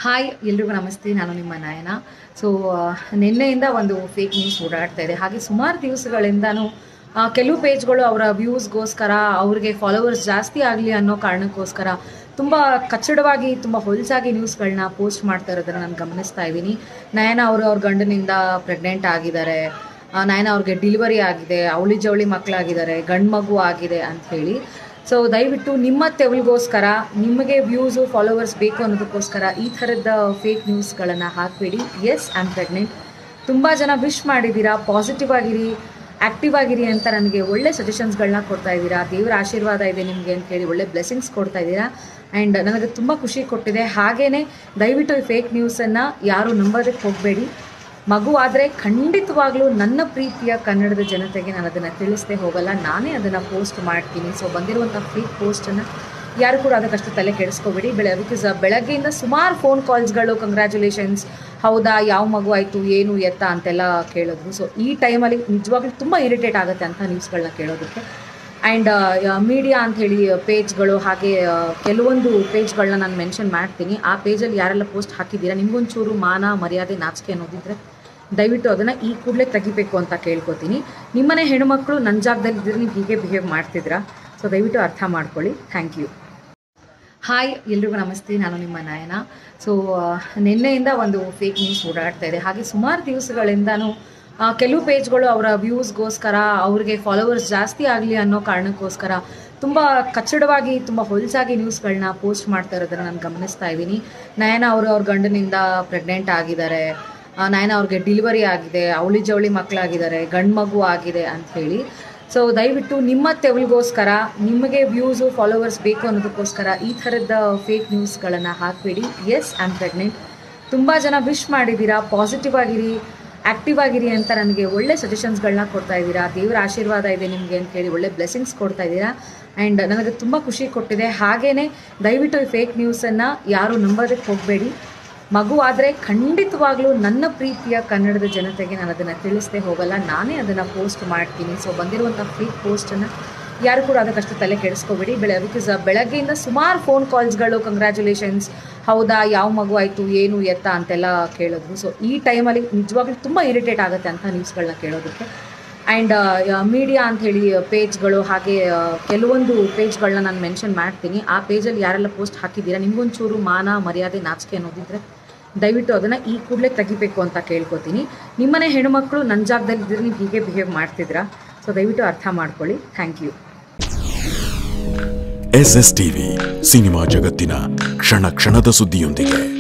hi ಎಲ್ರಿಗೂ ನಮಸ್ತೆ ನಾನು ನಿಮ್ಮ ನಯನ ಸೊ ನಿನ್ನೆಯಿಂದ ಒಂದು ಫೇಕ್ ನ್ಯೂಸ್ ಓಡಾಡ್ತಾ ಇದೆ ಹಾಗೆ ಸುಮಾರು ದಿವಸಗಳಿಂದನೂ ಆ, ಕೆಲವು ಪೇಜ್ಗಳು ಅವರ ವ್ಯೂಸ್ಗೋಸ್ಕರ ಅವ್ರಿಗೆ ಫಾಲೋವರ್ಸ್ ಜಾಸ್ತಿ ಆಗಲಿ ಅನ್ನೋ ಕಾರಣಕ್ಕೋಸ್ಕರ ತುಂಬ ಕಚ್ಚಡವಾಗಿ ತುಂಬ ಹೊಲಸಾಗಿ ನ್ಯೂಸ್ಗಳನ್ನ ಪೋಸ್ಟ್ ಮಾಡ್ತಾ ಇರೋದನ್ನು ನಾನು ಗಮನಿಸ್ತಾ ಇದ್ದೀನಿ ನಯನ ಅವರು ಅವ್ರ ಗಂಡನಿಂದ ಪ್ರೆಗ್ನೆಂಟ್ ಆಗಿದ್ದಾರೆ ಆ, ನಯನ ಅವ್ರಿಗೆ ಡಿಲಿವರಿ ಆಗಿದೆ ಅವಳಿ ಜವಳಿ ಮಕ್ಕಳಾಗಿದ್ದಾರೆ ಗಂಡು ಮಗು ಆಗಿದೆ ಅಂತ ಹೇಳಿ ಸೊ ದಯವಿಟ್ಟು ನಿಮ್ಮ ತೆವಲಿಗೋಸ್ಕರ ನಿಮಗೆ ವ್ಯೂಸು ಫಾಲೋವರ್ಸ್ ಬೇಕು ಅನ್ನೋದಕ್ಕೋಸ್ಕರ ಈ ಥರದ ಫೇಕ್ ನ್ಯೂಸ್ಗಳನ್ನು ಹಾಕಬೇಡಿ ಎಸ್ ಐ ಆಮ್ ಪ್ರೆಗ್ನೆಂಟ್ ತುಂಬ ಜನ ವಿಶ್ ಮಾಡಿದ್ದೀರಾ ಪಾಸಿಟಿವ್ ಆಗಿರಿ ಆ್ಯಕ್ಟಿವ್ ಆಗಿರಿ ಅಂತ ನನಗೆ ಒಳ್ಳೆ ಸಜೆಷನ್ಸ್ಗಳನ್ನ ಕೊಡ್ತಾ ಇದ್ದೀರಾ ದೇವರ ಆಶೀರ್ವಾದ ಇದೆ ನಿಮಗೆ ಅಂತೇಳಿ ಒಳ್ಳೆ ಬ್ಲೆಸ್ಸಿಂಗ್ಸ್ ಕೊಡ್ತಾ ಇದ್ದೀರಾ ಆ್ಯಂಡ್ ನನಗೆ ತುಂಬ ಖುಷಿ ಕೊಟ್ಟಿದೆ ಹಾಗೆಯೇ ದಯವಿಟ್ಟು ಈ ಫೇಕ್ ನ್ಯೂಸನ್ನು ಯಾರು ನಂಬೋದಕ್ಕೆ ಹೋಗಬೇಡಿ ಮಗು ಆದರೆ ಖಂಡಿತವಾಗ್ಲೂ ನನ್ನ ಪ್ರೀತಿಯ ಕನ್ನಡದ ಜನತೆಗೆ ನಾನು ಅದನ್ನು ತಿಳಿಸ್ದೆ ಹೋಗಲ್ಲ ನಾನೇ ಅದನ್ನು ಪೋಸ್ಟ್ ಮಾಡ್ತೀನಿ ಸೊ ಬಂದಿರುವಂಥ ಫೇಕ್ ಪೋಸ್ಟನ್ನು ಯಾರು ಕೂಡ ಅದಕ್ಕಷ್ಟು ತಲೆ ಕೆಡಿಸ್ಕೋಬೇಡಿ ಬೆಳೆ ಬಿಕಾಸ್ ಬೆಳಗ್ಗೆಯಿಂದ ಸುಮಾರು ಫೋನ್ ಕಾಲ್ಸ್ಗಳು ಕಂಗ್ರ್ಯಾಚುಲೇಷನ್ಸ್ ಹೌದಾ ಯಾವ ಮಗು ಆಯಿತು ಏನು ಎತ್ತ ಅಂತೆಲ್ಲ ಕೇಳಿದ್ರು ಸೊ ಈ ಟೈಮಲ್ಲಿ ನಿಜವಾಗ್ಲೂ ತುಂಬ ಇರಿಟೇಟ್ ಆಗುತ್ತೆ ಅಂತ ನ್ಯೂಸ್ಗಳನ್ನ ಕೇಳೋದಕ್ಕೆ ಆ್ಯಂಡ್ ಮೀಡಿಯಾ ಅಂಥೇಳಿ ಪೇಜ್ಗಳು ಹಾಗೆ ಆ, ಕೆಲವೊಂದು ಪೇಜ್ಗಳನ್ನ ನಾನು ಮೆನ್ಷನ್ ಮಾಡ್ತೀನಿ ಆ ಪೇಜಲ್ಲಿ ಯಾರೆಲ್ಲ ಪೋಸ್ಟ್ ಹಾಕಿದ್ದೀರಾ ನಿಮಗೊಂಚೂರು ಮಾನ ಮರ್ಯಾದೆ ನಾಚಿಕೆ ಅನ್ನೋದಿದ್ರೆ ದಯವಿಟ್ಟು ಅದನ್ನು ಈ ಕೂಡಲೇ ತೆಗಿಬೇಕು ಅಂತ ಕೇಳ್ಕೊತೀನಿ ನಿಮ್ಮನೆ ಹೆಣ್ಮಕ್ಳು ನನ್ನ ಜಾಗದಲ್ಲಿ ಇದ್ರೆ ನೀವು ಹೀಗೆ ಬಿಹೇವ್ ಮಾಡ್ತಿದ್ರಾ ಸೊ ದಯವಿಟ್ಟು ಅರ್ಥ ಮಾಡ್ಕೊಳ್ಳಿ ಥ್ಯಾಂಕ್ ಯು ಹಾಯ್ ಎಲ್ರಿಗೂ ನಮಸ್ತೆ ನಾನು ನಿಮ್ಮ ನಯನ ಸೊ ನಿನ್ನೆಯಿಂದ ಒಂದು ಫೇಕ್ ನ್ಯೂಸ್ ಓಡಾಡ್ತಾ ಇದೆ ಹಾಗೆ ಸುಮಾರು ದಿವಸಗಳಿಂದನೂ ಆ, ಕೆಲವು ಪೇಜ್ಗಳು ಅವರ ವ್ಯೂಸ್ಗೋಸ್ಕರ ಅವ್ರಿಗೆ ಫಾಲೋವರ್ಸ್ ಜಾಸ್ತಿ ಆಗಲಿ ಅನ್ನೋ ಕಾರಣಕ್ಕೋಸ್ಕರ ತುಂಬ ಕಚ್ಚಡವಾಗಿ ತುಂಬ ಹೊಲಸಾಗಿ ನ್ಯೂಸ್ಗಳನ್ನ ಪೋಸ್ಟ್ ಮಾಡ್ತಾ ಇರೋದನ್ನು ನಾನು ಗಮನಿಸ್ತಾ ಇದ್ದೀನಿ ನಯನ ಅವರು ಅವ್ರ ಗಂಡನಿಂದ ಪ್ರೆಗ್ನೆಂಟ್ ಆಗಿದ್ದಾರೆ ಆ, ನಯನ ಅವ್ರಿಗೆ ಡಿಲಿವರಿ ಆಗಿದೆ ಅವಳಿ ಜವಳಿ ಮಕ್ಕಳಾಗಿದ್ದಾರೆ ಗಂಡು ಮಗು ಆಗಿದೆ ಅಂತ ಹೇಳಿ ಸೊ ದಯವಿಟ್ಟು ನಿಮ್ಮ ತೆವಲಿಗೋಸ್ಕರ ನಿಮಗೆ ವ್ಯೂಸು ಫಾಲೋವರ್ಸ್ ಬೇಕು ಅನ್ನೋದಕ್ಕೋಸ್ಕರ ಈ ಥರದ ಫೇಕ್ ನ್ಯೂಸ್ಗಳನ್ನು ಹಾಕಬೇಡಿ ಎಸ್ ಐ ಆಮ್ ಪ್ರೆಗ್ನೆಂಟ್ ತುಂಬ ಜನ ವಿಶ್ ಮಾಡಿದ್ದೀರಾ ಪಾಸಿಟಿವ್ ಆಗಿರಿ ಆ್ಯಕ್ಟಿವ್ ಆಗಿರಿ ಅಂತ ನನಗೆ ಒಳ್ಳೆ ಸಜೆಷನ್ಸ್ಗಳನ್ನ ಕೊಡ್ತಾ ಇದ್ದೀರಾ ದೇವರ ಆಶೀರ್ವಾದ ಇದೆ ನಿಮಗೆ ಅಂತೇಳಿ ಒಳ್ಳೆ ಬ್ಲೆಸ್ಸಿಂಗ್ಸ್ ಕೊಡ್ತಾ ಇದ್ದೀರಾ ಆ್ಯಂಡ್ ನನಗೆ ತುಂಬ ಖುಷಿ ಕೊಟ್ಟಿದೆ ಹಾಗೆಯೇ ದಯವಿಟ್ಟು ಈ ಫೇಕ್ ನ್ಯೂಸನ್ನು ಯಾರು ನಂಬೋದಕ್ಕೆ ಹೋಗಬೇಡಿ ಮಗು ಆದರೆ ಖಂಡಿತವಾಗ್ಲೂ ನನ್ನ ಪ್ರೀತಿಯ ಕನ್ನಡದ ಜನತೆಗೆ ನಾನು ಅದನ್ನು ತಿಳಿಸ್ದೆ ಹೋಗಲ್ಲ ನಾನೇ ಅದನ್ನು ಪೋಸ್ಟ್ ಮಾಡ್ತೀನಿ ಸೊ ಬಂದಿರುವಂಥ ಫೇಕ್ ಪೋಸ್ಟನ್ನು ಯಾರು ಕೂಡ ಅದಕ್ಕಷ್ಟು ತಲೆ ಕೆಡಿಸ್ಕೋಬೇಡಿ ಬೆಳೆ ಬಿಕಾಸ್ ಬೆಳಗ್ಗೆಯಿಂದ ಸುಮಾರು ಫೋನ್ ಕಾಲ್ಸ್ಗಳು ಕಂಗ್ರ್ಯಾಚುಲೇಷನ್ಸ್ ಹೌದಾ ಯಾವ ಮಗು ಆಯಿತು ಏನು ಎತ್ತ ಅಂತೆಲ್ಲ ಕೇಳಿದ್ರು ಸೊ ಈ ಟೈಮಲ್ಲಿ ನಿಜವಾಗ್ಲೂ ತುಂಬ ಇರಿಟೇಟ್ ಆಗುತ್ತೆ ಅಂತ ನ್ಯೂಸ್ಗಳನ್ನ ಕೇಳೋದಕ್ಕೆ ಆ್ಯಂಡ್ ಮೀಡಿಯಾ ಅಂಥೇಳಿ ಪೇಜ್ಗಳು ಹಾಗೆ ಆ, ಕೆಲವೊಂದು ಪೇಜ್ಗಳನ್ನ ನಾನು ಮೆನ್ಷನ್ ಮಾಡ್ತೀನಿ ಆ ಪೇಜಲ್ಲಿ ಯಾರೆಲ್ಲ ಪೋಸ್ಟ್ ಹಾಕಿದ್ದೀರಾ ನಿಮಗೊಂಚೂರು ಮಾನ ಮರ್ಯಾದೆ ನಾಚಿಕೆ ಅನ್ನೋದಿದ್ರೆ ದಯವಿಟ್ಟು ಅದನ್ನು ಈ ಕೂಡಲೇ ತೆಗಿಬೇಕು ಅಂತ ಕೇಳ್ಕೊತೀನಿ ನಿಮ್ಮನೆ ಹೆಣ್ಮಕ್ಳು ನನ್ನ ಜಾಗದಲ್ಲಿ ಇದ್ರೆ ನೀವು ಹೀಗೆ ಬಿಹೇವ್ ಮಾಡ್ತಿದ್ರಾ ಸೊ ದಯವಿಟ್ಟು ಅರ್ಥ ಮಾಡ್ಕೊಳ್ಳಿ thank you S S TV ಸಿನಿಮಾ ಜಗತ್ತಿನ ಕ್ಷಣ ಕ್ಷಣದ ಸುದ್ದಿಯೊಂದಿಗೆ